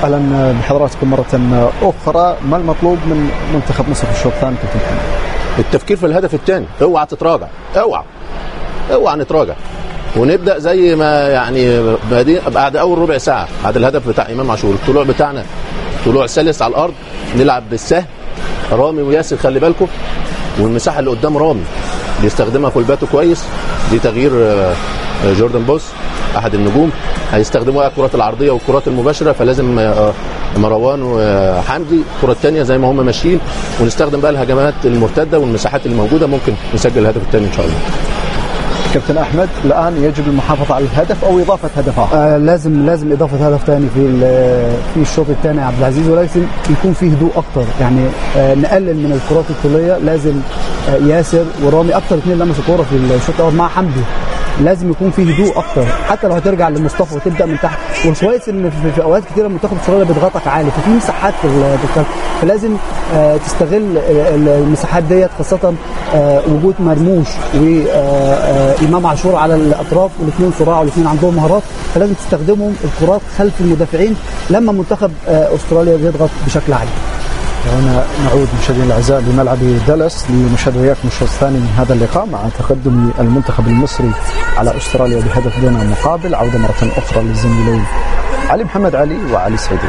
اهلا بحضراتكم مره اخرى ما المطلوب من منتخب مصر في الشوط الثاني كابتن محمد؟ التفكير في الهدف الثاني اوعى تتراجع اوعى اوعى نتراجع ونبدا زي ما يعني بادئ بعد اول ربع ساعه بعد الهدف بتاع امام عاشور الطلوع بتاعنا طلوع سلس على الارض نلعب بالسهل رامي وياسر خلي بالكم والمساحه اللي قدام رامي بيستخدمها فولباتو كويس دي تغيير آه، آه، جوردن بوس احد النجوم هيستخدموا بقى الكرات العرضيه والكرات المباشره فلازم آه، مروان وحمدي الكره الثانيه زي ما هم ماشيين ونستخدم بقى الهجمات المرتده والمساحات اللي موجوده ممكن نسجل الهدف الثاني ان شاء الله كابتن احمد الان يجب المحافظه على الهدف او اضافه هدف اخر آه لازم لازم اضافه هدف ثاني في ال- في الشوط الثاني يا عبد العزيز ولازم يكون فيه هدوء اكتر يعني آه نقلل من الكرات الطوليه لازم آه ياسر ورامي اكتر اثنين لمسوا كوره في الشوط الاول مع حمدي لازم يكون فيه هدوء اكتر حتى لو هترجع لمصطفى وتبدا من تحت والكويس ان في, في اوقات كتيره منتخب استراليا بيضغطك عالي ففي مساحات في ال- في الخلف فلازم آه تستغل ال- ال- المساحات ديت خاصه آه وجود مرموش وامام عاشور على الاطراف والاثنين صراع والاثنين عندهم مهارات فلازم تستخدمهم الكرات خلف المدافعين لما منتخب آه استراليا بيضغط بشكل عالي هنا نعود مشاهدينا الاعزاء بملعب دالاس لنشاهد وياكم الشوط الثاني من هذا اللقاء مع تقدم المنتخب المصري على استراليا بهدف دون مقابل عوده مره اخرى للزميلين علي محمد علي وعلي سعيدي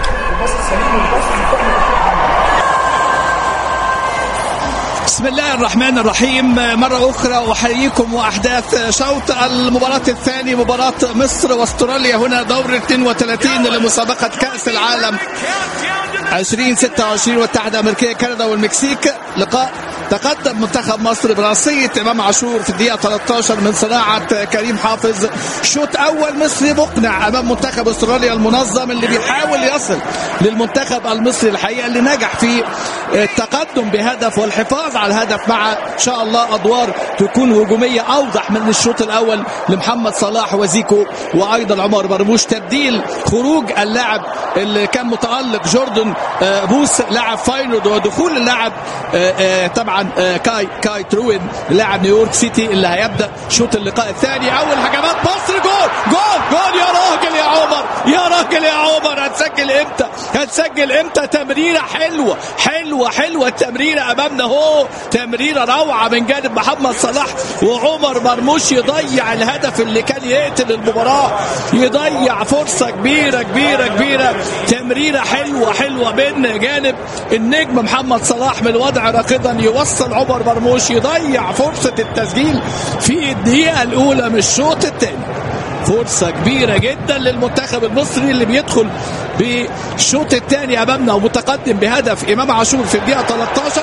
بسم الله الرحمن الرحيم مرة أخرى أحييكم وأحداث شوط المباراة الثاني مباراة مصر واستراليا هنا دور 32 لمسابقة كأس العالم 2026 والاتحاد الأمريكية كندا والمكسيك لقاء تقدم منتخب مصر براسية إمام عاشور في الدقيقة 13 من صناعة كريم حافظ شوط أول مصري مقنع أمام منتخب استراليا المنظم اللي بيحاول يصل للمنتخب المصري الحقيقة اللي نجح في التقدم بهدف والحفاظ على الهدف مع إن شاء الله أدوار تكون هجومية أوضح من الشوط الأول لمحمد صلاح وزيكو وأيضا عمر مرموش تبديل خروج اللاعب اللي كان متألق جوردن آه، بوس لاعب فاينورد ودخول اللاعب آه، آه، طبعا آه، كاي كاي تروين لاعب نيويورك سيتي اللي هيبدا شوط اللقاء الثاني اول هجمات مصر جول جول جول يا راجل يا عمر يا راجل يا عمر هتسجل امتى هتسجل امتى تمريره حلوه حلوه حلوه التمريره امامنا اهو تمريره روعه من جانب محمد صلاح وعمر مرموش يضيع الهدف اللي كان يقتل المباراه يضيع فرصه كبيره كبيره كبيره تمريره حلوه حلوه من جانب النجم محمد صلاح من الوضع راكدا يوصل عمر مرموش يضيع فرصه التسجيل في الدقيقه الاولى من الشوط الثاني فرصة كبيرة جدا للمنتخب المصري اللي بيدخل بالشوط الثاني أمامنا ومتقدم بهدف إمام عاشور في الدقيقة 13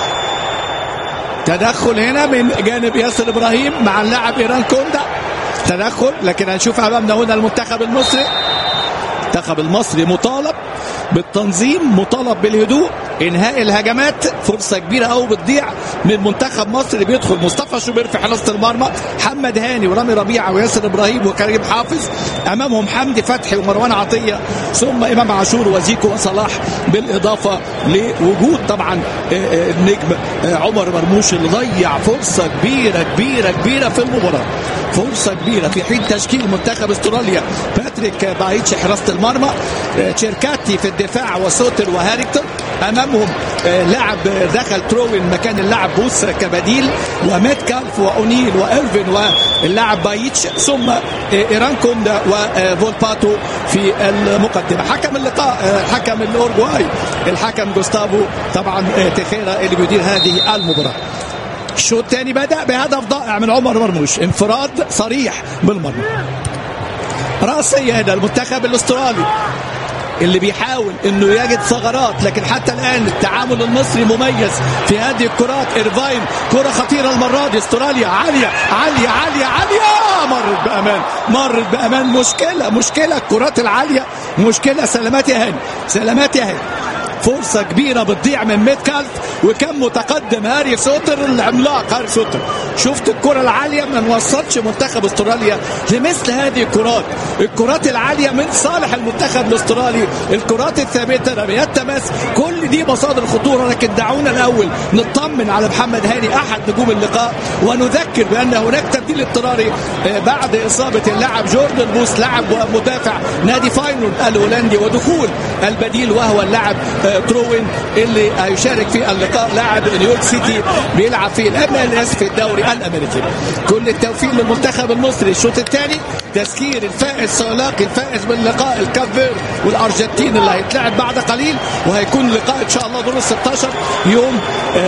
تدخل هنا من جانب ياسر إبراهيم مع اللاعب إيران كوندا تدخل لكن هنشوف أمامنا هنا المنتخب المصري المنتخب المصري مطالب بالتنظيم مطالب بالهدوء انهاء الهجمات فرصه كبيره قوي بتضيع من منتخب مصر اللي بيدخل مصطفى شوبير في حراسه المرمى محمد هاني ورامي ربيعه وياسر ابراهيم وكريم حافظ امامهم حمدي فتحي ومروان عطيه ثم امام عاشور وزيكو وصلاح بالاضافه لوجود طبعا آه، آه، النجم آه، عمر مرموش اللي ضيع فرصه كبيره كبيره كبيره في المباراه فرصه كبيره في حين تشكيل منتخب استراليا باتريك بايتش حراسه المرمى آه، تشيركاتي في الدفاع وسوتر وهاريكتون امامهم آه، لاعب دخل تروين مكان اللاعب بوس كبديل وميت كالف واونيل وايرفين واللاعب بايتش ثم آه، ايران كوندا وفولباتو في المقدمه حكم اللقاء آه، حكم الاورجواي الحكم جوستافو طبعا آه، تخيرا اللي بيدير هذه المباراه الشوط الثاني بدا بهدف ضائع من عمر مرموش انفراد صريح بالمرمى راسيه هنا المنتخب الاسترالي اللي بيحاول انه يجد ثغرات لكن حتى الان التعامل المصري مميز في هذه الكرات ايرفاين كره خطيره المره دي استراليا عاليه عاليه عاليه عاليه مرت بامان مرت بامان مشكله مشكله الكرات العاليه مشكله سلامات يا هاني سلامات يا هاني فرصه كبيره بتضيع من ميتكالت وكان متقدم هاري سوتر العملاق هاري سوتر شفت الكره العاليه ما نوصلش منتخب استراليا لمثل هذه الكرات الكرات العاليه من صالح المنتخب الاسترالي الكرات الثابته رميات تماس كل دي مصادر خطوره لكن دعونا الاول نطمن على محمد هاني احد نجوم اللقاء ونذكر بان هناك تبديل اضطراري آه، بعد اصابه اللاعب جوردن بوس لاعب مدافع نادي فاينورد الهولندي ودخول البديل وهو اللاعب آه، تروين اللي هيشارك في اللقاء لاعب نيويورك سيتي بيلعب في الام ال اس في الدوري الامريكي كل التوفيق للمنتخب المصري الشوط الثاني تسكير الفائز سولاقي الفائز من لقاء الكافير والارجنتين اللي هيتلعب بعد قليل وهيكون لقاء ان شاء الله دور ال 16 يوم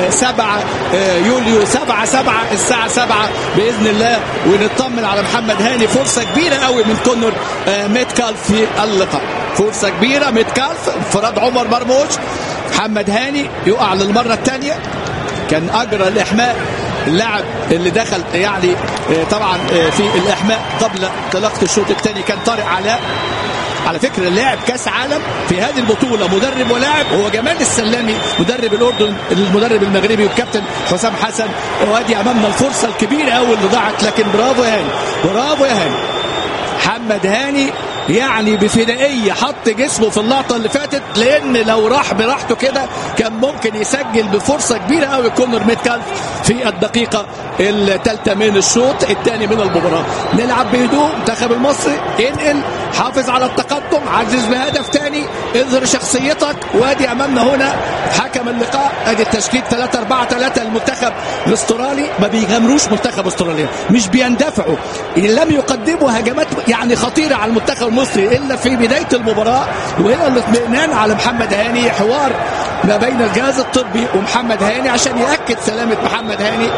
7 يوليو 7 7 الساعه 7 باذن الله ونطمن على محمد هاني فرصه كبيره قوي من كونر آه، ميتكالف في اللقاء فرصه كبيره ميتكالف انفراد عمر مرموش محمد هاني يقع للمره الثانيه كان اجرى الاحماء اللاعب اللي دخل يعني آه، طبعا آه، في الاحماء قبل انطلاقه الشوط الثاني كان طارق علاء على فكره لاعب كاس عالم في هذه البطوله مدرب ولاعب هو جمال السلامي مدرب الاردن المدرب المغربي والكابتن حسام حسن وادي امامنا الفرصه الكبيره قوي اللي ضاعت لكن برافو يا هاني برافو يا هاني محمد هاني يعني بفدائيه حط جسمه في اللقطه اللي فاتت لان لو راح براحته كده كان ممكن يسجل بفرصه كبيره قوي كونر ميتكالف في الدقيقه الثالثه من الشوط الثاني من المباراه نلعب بهدوء المنتخب المصري انقل حافظ على التقدم عزز بهدف ثاني اظهر شخصيتك وادي امامنا هنا حكم اللقاء ادي التشكيل 3 4 3 المنتخب الاسترالي ما بيغامروش منتخب استراليا مش بيندفعوا ان لم يقدموا هجمات يعني خطيره على المنتخب المصري الا في بدايه المباراه وهنا الاطمئنان على محمد هاني حوار ما بين الجهاز الطبي ومحمد هاني عشان ياكد سلامه محمد هاني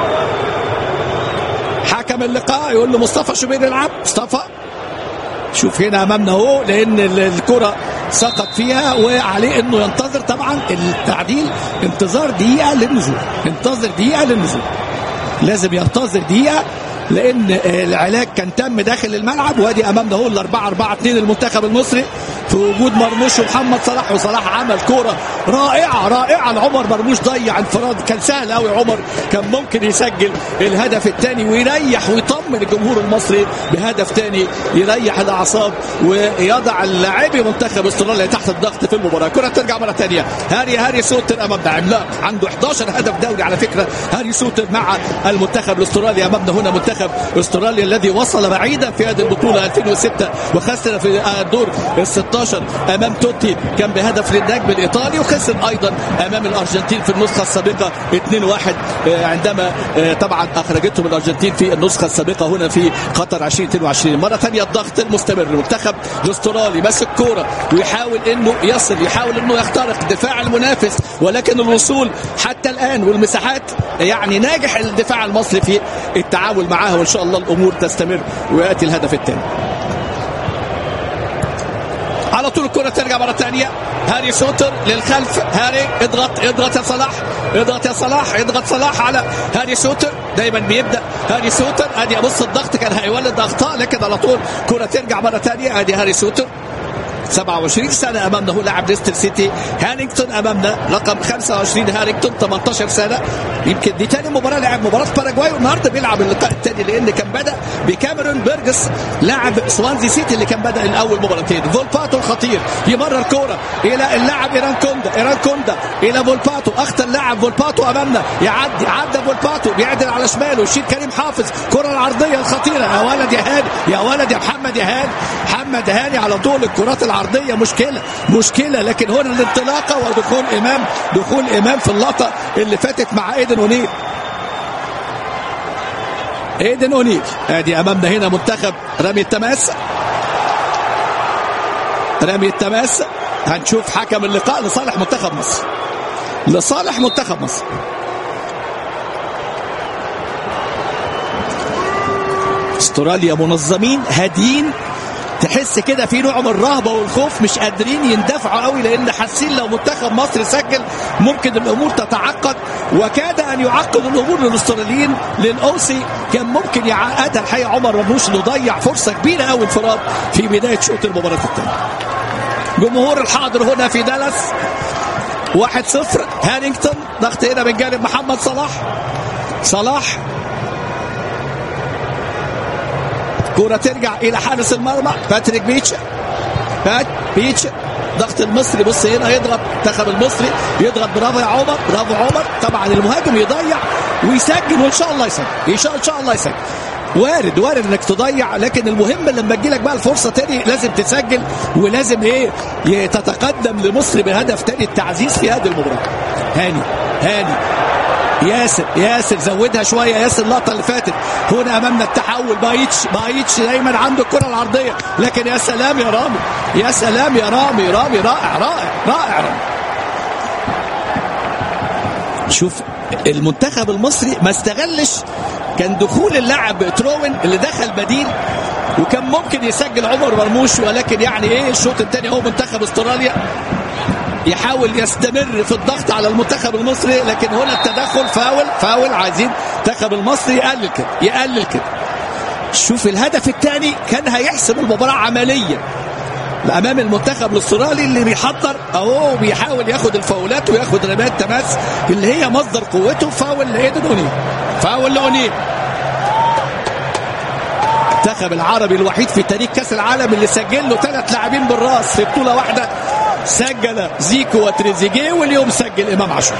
حكم اللقاء يقول له مصطفى شوبير العب مصطفى شوف هنا امامنا اهو لان الكره سقط فيها وعليه انه ينتظر طبعا التعديل انتظار دقيقه للنزول انتظر دقيقه للنزول لازم ينتظر دقيقه لان العلاج كان تم داخل الملعب وادي امامنا اهو الاربعه 4 2 المنتخب المصري في وجود مرموش ومحمد صلاح وصلاح عمل كوره رائعه رائعه لعمر مرموش ضيع انفراد كان سهل قوي عمر كان ممكن يسجل الهدف الثاني ويريح ويطمن الجمهور المصري بهدف ثاني يريح الاعصاب ويضع اللاعبي منتخب استراليا تحت الضغط في المباراه كره ترجع مره ثانيه هاري هاري سوتر امامنا عملاق عنده 11 هدف دوري على فكره هاري سوتر مع المنتخب الاسترالي امامنا هنا منتخب استراليا الذي وصل بعيدا في هذه البطوله 2006 وخسر في الدور ال 16 امام توتي كان بهدف للنجم الايطالي وخسر ايضا امام الارجنتين في النسخه السابقه 2-1 عندما طبعا اخرجتهم الارجنتين في النسخه السابقه هنا في قطر 2022 مره ثانيه الضغط المستمر المنتخب الاسترالي ماسك كوره ويحاول انه يصل يحاول انه يخترق دفاع المنافس ولكن الوصول حتى الان والمساحات يعني ناجح الدفاع المصري في التعامل معها وان شاء الله الامور تستمر وياتي الهدف الثاني على طول الكره ترجع مره ثانيه هاري سوتر للخلف هاري اضغط اضغط يا صلاح اضغط يا صلاح اضغط صلاح على هاري سوتر دايما بيبدا هاري سوتر ادي ابص الضغط كان هيولد اخطاء لكن على طول كره ترجع مره ثانيه ادي هاري سوتر 27 سنة أمامنا هو لاعب ليستر سيتي هارينجتون أمامنا رقم 25 هارينجتون 18 سنة يمكن دي تاني مباراة لعب مباراة باراجواي والنهارده بيلعب اللقاء الثاني لأن كان بدأ بكاميرون بيرجس لاعب سوانزي سيتي اللي كان بدأ الأول مباراتين فولباتو الخطير يمرر كورة إلى اللاعب إيران كوندا إيران كوندا إلى فولباتو أخطر لاعب فولباتو أمامنا يعدي عدى فولباتو بيعدل على شماله يشيل كريم حافظ كرة العرضية الخطيرة يا ولد يا هاني يا ولد يا محمد يا هاني محمد هاني على طول الكرات العرضية مشكلة مشكلة لكن هنا الانطلاقة ودخول إمام دخول إمام في اللقطة اللي فاتت مع إيدن أونيل ايدن اونيل ادي امامنا هنا منتخب رمي التماس رمي التماس هنشوف حكم اللقاء لصالح منتخب مصر لصالح منتخب مصر استراليا منظمين هاديين تحس كده في نوع من الرهبه والخوف مش قادرين يندفعوا قوي لان حاسين لو منتخب مصر سجل ممكن الامور تتعقد وكاد ان يعقد الامور للاستراليين للاوسي كان ممكن يعقدها الحقيقه عمر مرموش انه ضيع فرصه كبيره قوي انفراد في بدايه شوط المباراه الثانيه. جمهور الحاضر هنا في دالاس واحد صفر هارينجتون ضغط هنا من جانب محمد صلاح صلاح كرة ترجع إلى حارس المرمى باتريك بيتش بات بيتش ضغط المصري بص هنا يضغط منتخب المصري يضغط برافو يا عمر برافو عمر طبعا المهاجم يضيع ويسجل وان شاء الله يسجل ان شاء ان شاء الله يسجل وارد وارد انك تضيع لكن المهم لما تجيلك بقى الفرصه تاني لازم تسجل ولازم ايه تتقدم لمصر بهدف تاني التعزيز في هذه المباراه هاني هاني ياسر ياسر زودها شويه ياسر اللقطه اللي فاتت هنا امامنا التحول بايتش بايتش دايما عنده الكره العرضيه لكن يا سلام يا رامي يا سلام يا رامي رامي رائع رائع رائع رامي شوف المنتخب المصري ما استغلش كان دخول اللاعب تروين اللي دخل بديل وكان ممكن يسجل عمر مرموش ولكن يعني ايه الشوط الثاني هو منتخب استراليا يحاول يستمر في الضغط على المنتخب المصري لكن هنا التدخل فاول فاول عايزين المنتخب المصري يقلل كده يقلل كده شوف الهدف الثاني كان هيحسم المباراة عمليا امام المنتخب الاسترالي اللي بيحضر اهو بيحاول ياخد الفاولات وياخد رميات تماس اللي هي مصدر قوته فاول لايدن اونيل فاول لاونيل المنتخب العربي الوحيد في تاريخ كاس العالم اللي سجل له ثلاث لاعبين بالراس في بطوله واحده سجل زيكو وتريزيجيه واليوم سجل امام عاشور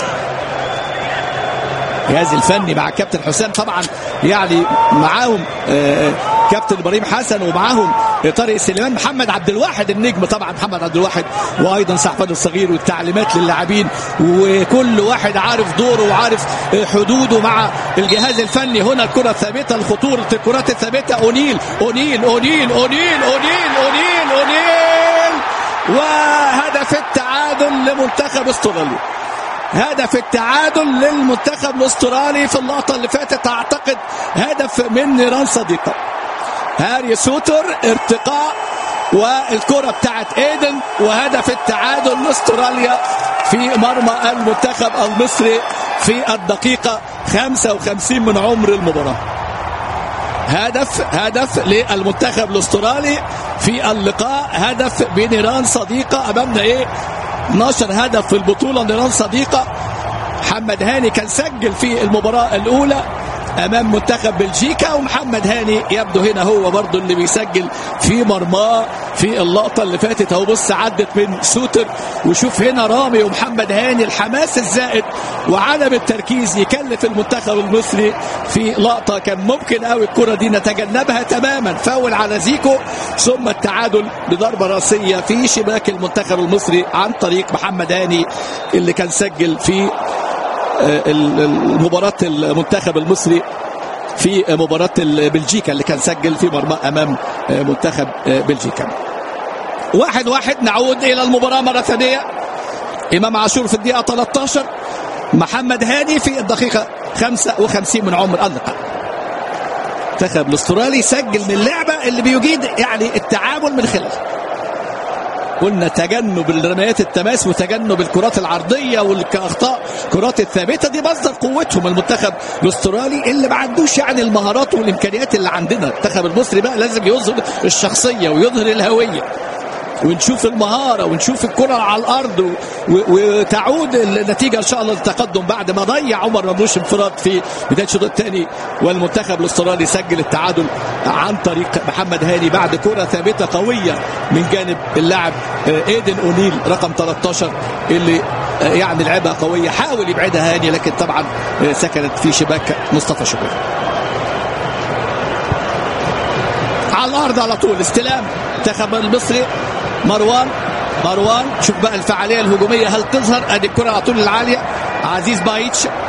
الجهاز الفني مع كابتن حسام طبعا يعني معاهم كابتن ابراهيم حسن ومعاهم طارق سليمان محمد عبد الواحد النجم طبعا محمد عبد الواحد وايضا سعفان الصغير والتعليمات للاعبين وكل واحد عارف دوره وعارف حدوده مع الجهاز الفني هنا الكره الثابته الخطوره الكرات الثابته اونيل اونيل اونيل اونيل اونيل اونيل اونيل وهدف التعادل لمنتخب استراليا هدف التعادل للمنتخب الاسترالي في اللقطه اللي فاتت اعتقد هدف من نيران صديقه هاري سوتر ارتقاء والكره بتاعت ايدن وهدف التعادل لاستراليا في مرمى المنتخب المصري في الدقيقه 55 من عمر المباراه هدف هدف للمنتخب الاسترالي في اللقاء هدف بنيران صديقه امامنا ايه 12 هدف في البطوله نيران صديقه محمد هاني كان سجل في المباراه الاولى امام منتخب بلجيكا ومحمد هاني يبدو هنا هو برضه اللي بيسجل في مرماه في اللقطه اللي فاتت اهو بص عدت من سوتر وشوف هنا رامي ومحمد هاني الحماس الزائد وعدم التركيز يكلف المنتخب المصري في لقطه كان ممكن قوي الكره دي نتجنبها تماما فاول على زيكو ثم التعادل بضربه راسيه في شباك المنتخب المصري عن طريق محمد هاني اللي كان سجل في مباراة المنتخب المصري في مباراة بلجيكا اللي كان سجل في مرمى أمام منتخب بلجيكا واحد واحد نعود إلى المباراة مرة ثانية إمام عاشور في الدقيقة 13 محمد هاني في الدقيقة 55 من عمر اللقاء المنتخب الاسترالي سجل من اللعبة اللي بيجيد يعني التعامل من خلالها قلنا تجنب الرميات التماس وتجنب الكرات العرضيه والاخطاء الكرات الثابته دي مصدر قوتهم المنتخب الاسترالي اللي ما عندوش يعني المهارات والامكانيات اللي عندنا المنتخب المصري بقى لازم يظهر الشخصيه ويظهر الهويه ونشوف المهارة ونشوف الكرة على الأرض وتعود النتيجة إن شاء الله للتقدم بعد ما ضيع عمر مرموش انفراد في بداية الشوط الثاني والمنتخب الاسترالي سجل التعادل عن طريق محمد هاني بعد كرة ثابتة قوية من جانب اللاعب ايدن اونيل رقم 13 اللي يعني لعبها قوية حاول يبعدها هاني لكن طبعا سكنت في شباك مصطفى شكري على الارض على طول استلام المنتخب المصري مروان مروان شوف بقى الفعاليه الهجوميه هل تظهر ادي الكره على طول العاليه عزيز بايتش